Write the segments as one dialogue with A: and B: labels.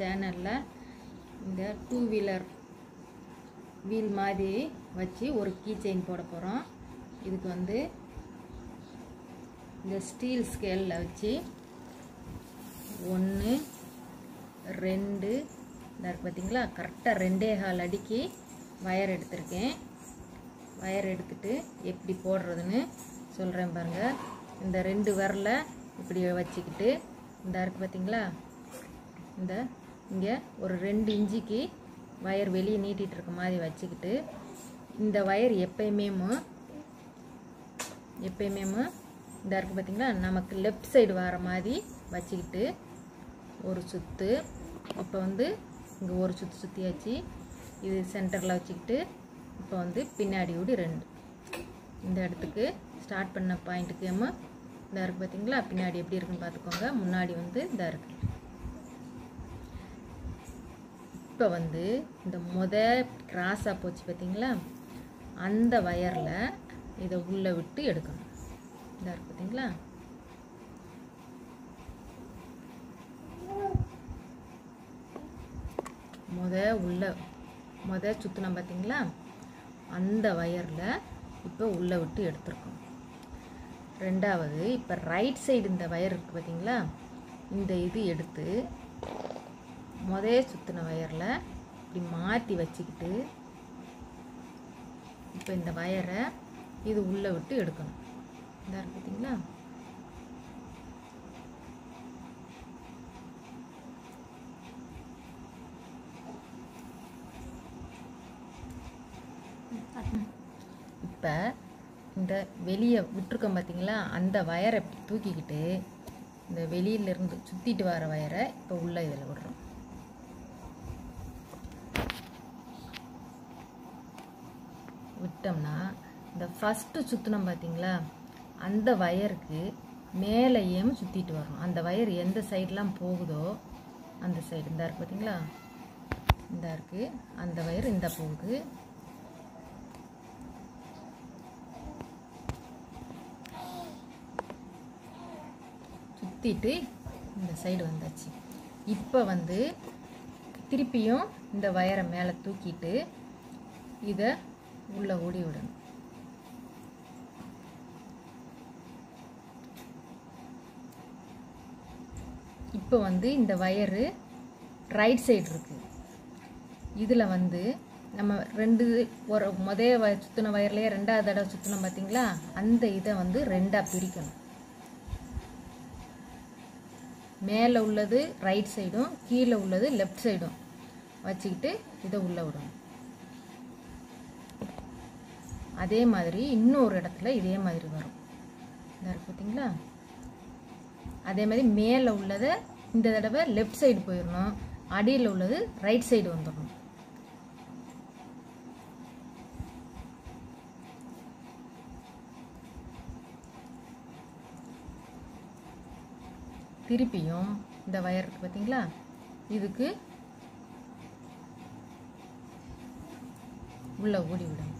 A: சேனலில் இந்த two wheeler wheel மாதிரி வச்சு ஒரு கீ செயின் போட போகிறோம் இதுக்கு வந்து இந்த ஸ்டீல் ஸ்கேலில் வச்சு ஒன்று ரெண்டு இந்த இருக்கு பார்த்தீங்களா கரெக்டாக ரெண்டே கால் அடிக்கு வயர் எடுத்திருக்கேன் வயர் எடுத்துட்டு எப்படி போடுறதுன்னு சொல்கிறேன் பாருங்கள் இந்த ரெண்டு விரலை இப்படி வச்சுக்கிட்டு இந்த இருக்கு பார்த்தீங்களா இந்த இங்கே ஒரு ரெண்டு இன்ச்சுக்கு வயர் வெளியே நீட்டிகிட்டு இருக்க மாதிரி வச்சுக்கிட்டு இந்த வயர் எப்பயுமே எப்பயுமே இந்த இருக்கு பார்த்தீங்களா நமக்கு லெஃப்ட் சைடு வர மாதிரி வச்சுக்கிட்டு ஒரு சுற்று இப்போ வந்து இங்கே ஒரு சுற்றி சுற்றியாச்சு இது சென்டரில் வச்சுக்கிட்டு இப்போ வந்து பின்னாடி ஓடி ரெண்டு இந்த இடத்துக்கு ஸ்டார்ட் பண்ண பாயிண்ட்டுக்கு ஏமா இந்த இருக்கு பார்த்தீங்களா பின்னாடி எப்படி இருக்குன்னு பார்த்துக்கோங்க முன்னாடி வந்து இந்த இருக்கு இப்போ வந்து இந்த முத கிராஸாக போச்சு பார்த்தீங்களா அந்த வயரில் இதை உள்ளே விட்டு எடுக்கணும் இந்த இருக்கு பார்த்தீங்களா முத உள்ள முத சுற்றினோம் பார்த்தீங்களா அந்த வயரில் இப்போ உள்ளே விட்டு எடுத்துருக்கோம் ரெண்டாவது இப்போ ரைட் சைடு இந்த வயர் இருக்குது பார்த்தீங்களா இந்த இது எடுத்து முதே சுற்றின வயரில் இப்படி மாற்றி வச்சுக்கிட்டு இப்போ இந்த வயரை இது உள்ளே விட்டு எடுக்கணும் இந்த இருக்கு பார்த்தீங்களா இப்போ இந்த வெளியே விட்டுருக்கோம் பார்த்தீங்களா அந்த வயரை இப்படி தூக்கிக்கிட்டு இந்த வெளியிலேருந்து சுற்றிட்டு வர வயரை இப்போ உள்ள இதில் விடுறோம் விட்டோம்னா இந்த ஃபஸ்ட்டு சுற்றினோம் பார்த்தீங்களா அந்த வயருக்கு மேலேயும் சுற்றிட்டு வரும் அந்த வயர் எந்த சைடெலாம் போகுதோ அந்த சைடு இந்த இருக்கு பார்த்தீங்களா இந்த இருக்குது அந்த வயர் இந்த போகுது சுற்றிட்டு இந்த சைடு வந்தாச்சு இப்போ வந்து திருப்பியும் இந்த வயரை மேலே தூக்கிட்டு இதை உள்ளே ஓடி விடணும் இப்போ வந்து இந்த வயரு ரைட் சைடு இருக்குது இதில் வந்து நம்ம ரெண்டு ஒரு முதல் வ சுற்றின வயர்லேயே ரெண்டாவது தடவை சுற்றினோம் பார்த்தீங்களா அந்த இதை வந்து ரெண்டாக பிரிக்கணும் மேலே உள்ளது ரைட் சைடும் கீழே உள்ளது லெஃப்ட் சைடும் வச்சுக்கிட்டு இதை உள்ளே விடணும் அதே மாதிரி இன்னொரு இடத்துல இதே மாதிரி வரும் இந்த இருக்கு பார்த்தீங்களா அதே மாதிரி மேலே உள்ளதை இந்த தடவை லெஃப்ட் சைடு போயிடணும் அடியில் உள்ளது ரைட் சைடு வந்துடணும் திருப்பியும் இந்த வயர் இருக்கு பார்த்தீங்களா இதுக்கு உள்ள ஓடி விடணும்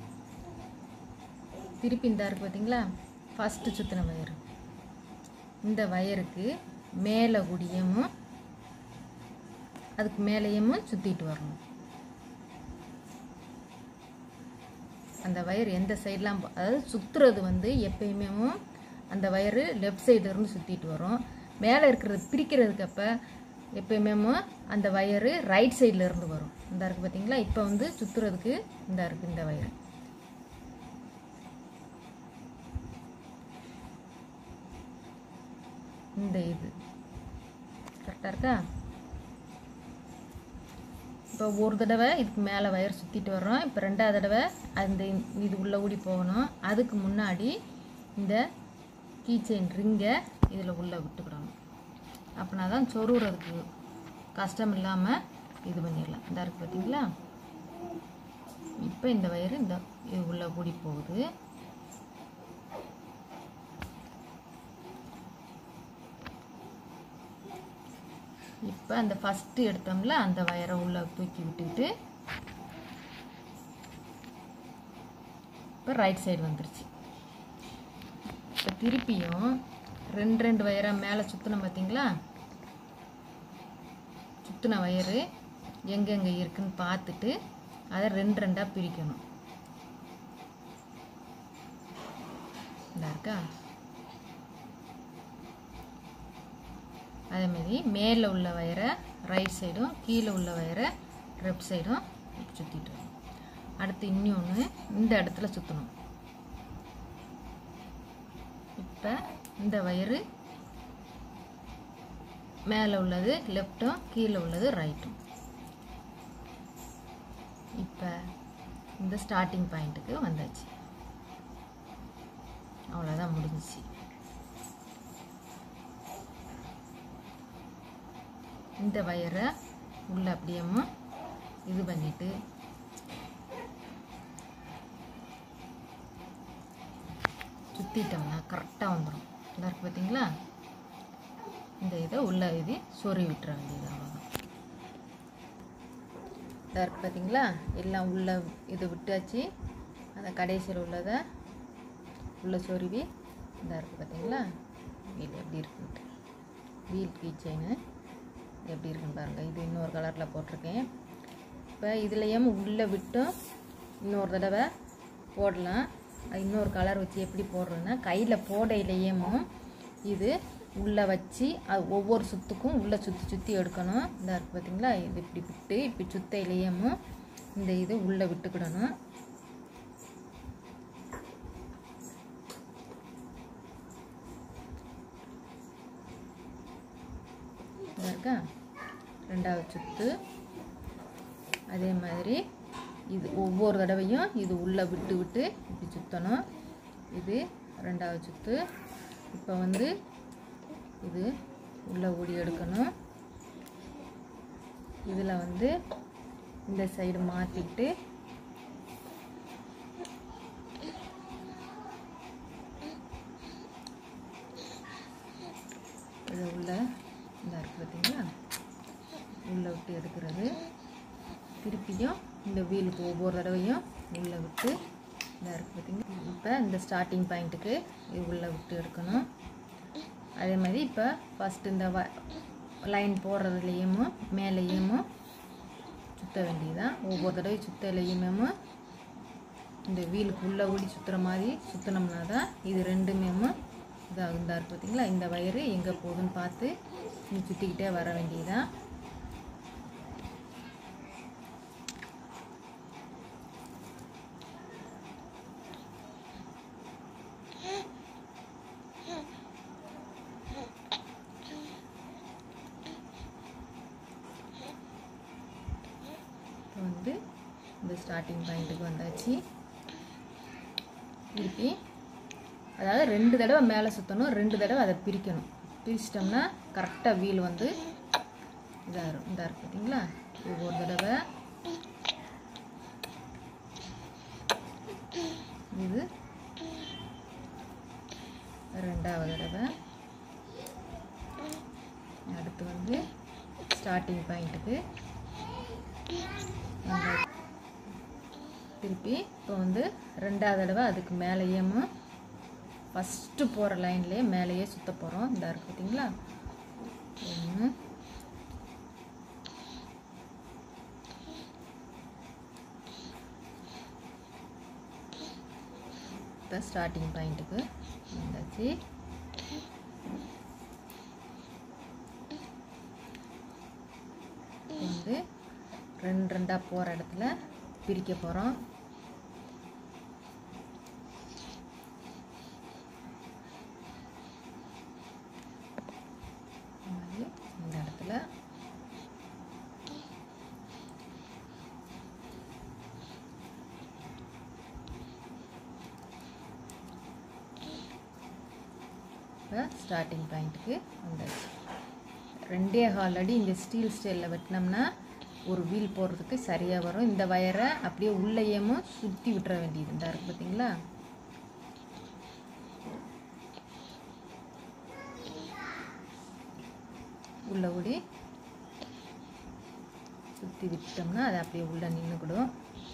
A: திருப்பி இந்த இருக்கு பார்த்தீங்களா ஃபஸ்ட்டு சுற்றின வயர் இந்த வயருக்கு மேலே குடியமும் அதுக்கு மேலேயும் சுற்றிட்டு வரணும் அந்த வயர் எந்த சைட்லாம் அதாவது சுற்றுறது வந்து எப்பயுமே அந்த வயரு லெஃப்ட் சைடு இருந்து சுற்றிட்டு வரும் மேலே இருக்கிறது பிரிக்கிறதுக்கு அப்போ எப்பயுமே அந்த வயரு ரைட் சைடில் இருந்து வரும் இந்த இருக்குது பார்த்தீங்களா இப்போ வந்து சுற்றுறதுக்கு இந்த இருக்குது இந்த வயர் இந்த இது கரெக்டாக இருக்கா இப்போ ஒரு தடவை இதுக்கு மேலே வயர் சுற்றிட்டு வர்றோம் இப்போ ரெண்டாவது தடவை அந்த இது உள்ளே ஊடி போகணும் அதுக்கு முன்னாடி இந்த கீச்செயின் ரிங்கை இதில் உள்ளே விட்டுக்கிடணும் அப்படின்னா தான் சொருகிறதுக்கு கஷ்டம் இல்லாமல் இது பண்ணிடலாம் இந்த இருக்குது பார்த்தீங்களா இப்போ இந்த வயரு இந்த இது உள்ளே கூடி போகுது இப்போ அந்த ஃபஸ்ட்டு எடுத்தோம்ல அந்த வயரை உள்ளே தூக்கி விட்டுக்கிட்டு இப்போ ரைட் சைடு வந்துருச்சு இப்போ திருப்பியும் ரெண்டு ரெண்டு வயரை மேலே சுற்றினோம் பார்த்தீங்களா சுற்றின வயரு எங்கெங்கே இருக்குன்னு பார்த்துட்டு அதை ரெண்டு ரெண்டாக பிரிக்கணும் இந்த இருக்கா அதேமாரி மேலே உள்ள வயரை ரைட் சைடும் கீழே உள்ள வயரை லெஃப்ட் சைடும் சுற்றிட்டு வரணும். அடுத்து இன்னொன்று இந்த இடத்துல சுற்றணும் இப்போ இந்த வயரு மேலே உள்ளது லெஃப்ட்டும் கீழே உள்ளது ரைட்டும் இப்போ இந்த ஸ்டார்டிங் பாயிண்ட்டுக்கு வந்தாச்சு அவ்வளோதான் முடிஞ்சிச்சு இந்த வயரை உள்ள அப்படியேமா இது பண்ணிட்டு சுற்றிட்டோம்னா கரெக்டாக வந்துடும் இந்த இருக்கு பார்த்தீங்களா இந்த இதை உள்ள இது சொறி விட்டுற வேண்டியது அவ்வளோதான் இந்த இருக்கு பார்த்தீங்களா எல்லாம் உள்ள இது விட்டாச்சு அந்த கடைசியில் உள்ளதை உள்ள சொருவி இந்த இருக்கு பார்த்தீங்களா வீல் எப்படி இருக்குன்ட்டு வீல் கீ செயின் எப்படி இருக்குன்னு பாருங்கள் இது இன்னொரு கலரில் போட்டிருக்கேன் இப்போ இதுலேயும் உள்ளே விட்டும் இன்னொரு தடவை போடலாம் அது இன்னொரு கலர் வச்சு எப்படி போடுறதுன்னா கையில் போடையிலேயும் இது உள்ளே வச்சு அது ஒவ்வொரு சுத்துக்கும் உள்ளே சுற்றி சுற்றி எடுக்கணும் இந்த இருக்கு பார்த்தீங்களா இது இப்படி விட்டு இப்படி சுத்தையிலேயும் இந்த இது உள்ளே விட்டுக்கிடணும் இதா இருக்கா ரெண்டாவது சுத்து அதே மாதிரி இது ஒவ்வொரு தடவையும் இது உள்ளே விட்டு விட்டு இப்படி சுற்றணும் இது ரெண்டாவது சுத்து இப்போ வந்து இது உள்ளே ஓடி எடுக்கணும் இதில் வந்து இந்த சைடு மாற்றிட்டு இதை உள்ள இந்த இருக்கு பார்த்தீங்களா உள்ளே விட்டு எடுக்கிறது திருப்பியும் இந்த வீலுக்கு ஒவ்வொரு தடவையும் உள்ளே விட்டு இந்த இருக்கு பார்த்தீங்களா இப்போ இந்த ஸ்டார்டிங் பாயிண்ட்டுக்கு இது உள்ளே விட்டு எடுக்கணும் அதே மாதிரி இப்போ ஃபஸ்ட்டு இந்த வ லைன் போடுறதுலேயும் மேலேயும் சுற்ற வேண்டியதுதான் ஒவ்வொரு தடவை சுத்தலையுமே இந்த வீலுக்கு உள்ளே ஓடி சுற்றுற மாதிரி சுற்றினோம்னா தான் இது ரெண்டுமே இதாகும் தான் இருக்கு பார்த்தீங்களா இந்த வயரு எங்கே போகுதுன்னு பார்த்து நீ சுற்றிக்கிட்டே வர வேண்டியதுதான் இப்போ வந்து இந்த ஸ்டார்டிங் பாயிண்ட்டுக்கு வந்தாச்சு திருப்பி அதாவது ரெண்டு தடவை மேலே சுற்றணும் ரெண்டு தடவை அதை பிரிக்கணும் பிரிச்சிட்டோம்னா கரெக்டாக வீல் வந்து இதாக இருக்கும் இதாக இருக்கு பார்த்தீங்களா ஒவ்வொரு தடவை இது ரெண்டாவது தடவை அடுத்து வந்து ஸ்டார்டிங் பாயிண்ட்டுக்கு வந்தாச்சு. திருப்பி இப்போ வந்து ரெண்டாவது தடவை அதுக்கு மேலேயும் ஃபஸ்ட்டு போகிற லைன்லேயே மேலேயே சுற்ற போகிறோம் இந்த இருக்கு பார்த்தீங்களா ஒன்று இப்போ ஸ்டார்டிங் பாயிண்ட்டுக்கு வந்தாச்சு இப்போ வந்து ரெண்டு ரெண்டாக போகிற இடத்துல பிரிக்க போகிறோம் இந்த இடத்துல இப்போ ஸ்டார்டிங் பாயிண்ட்டுக்கு வந்தாச்சு ரெண்டே கால் அடி இந்த ஸ்டீல் ஸ்டைலில் வெட்டினோம்னா ஒரு வீல் போடுறதுக்கு சரியாக வரும் இந்த வயரை அப்படியே உள்ளேயும் சுற்றி விட்டுற வேண்டியது இந்த இருக்கு பார்த்தீங்களா உள்ள ஓடி சுற்றி விட்டோம்னா அது அப்படியே உள்ளே நின்றுக்கிடும்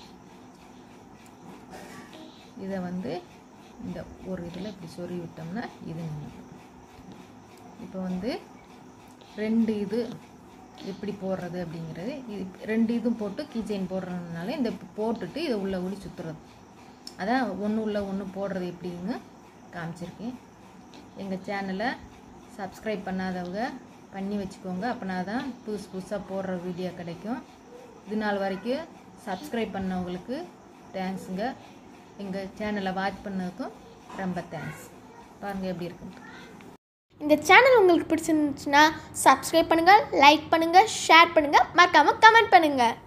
A: இதை வந்து இந்த ஒரு இதில் இப்படி சொருவி விட்டோம்னா இது நின்றுக்கிடும் இப்போ வந்து ரெண்டு இது எப்படி போடுறது அப்படிங்கிறது இது ரெண்டு இதுவும் போட்டு கீச்செயின் போடுறதுனால இந்த போட்டுட்டு இதை உள்ள உள்ள சுற்றுறது அதான் ஒன்று உள்ள ஒன்று போடுறது எப்படின்னு காமிச்சிருக்கேன் எங்கள் சேனலை சப்ஸ்கிரைப் பண்ணாதவங்க பண்ணி வச்சுக்கோங்க அப்படின்னா தான் புதுசு புதுசாக போடுற வீடியோ கிடைக்கும் இது நாள் வரைக்கும் சப்ஸ்கிரைப் பண்ணவங்களுக்கு தேங்க்ஸுங்க எங்கள் சேனலை வாட்ச் பண்ணதுக்கும் ரொம்ப தேங்க்ஸ் பாருங்கள் எப்படி இருக்குன்னு
B: இந்த சேனல் உங்களுக்கு பிடிச்சிருந்துச்சுன்னா சப்ஸ்கிரைப் பண்ணுங்கள் லைக் பண்ணுங்கள் ஷேர் பண்ணுங்கள் மறக்காமல் கமெண்ட் பண்ணுங்கள்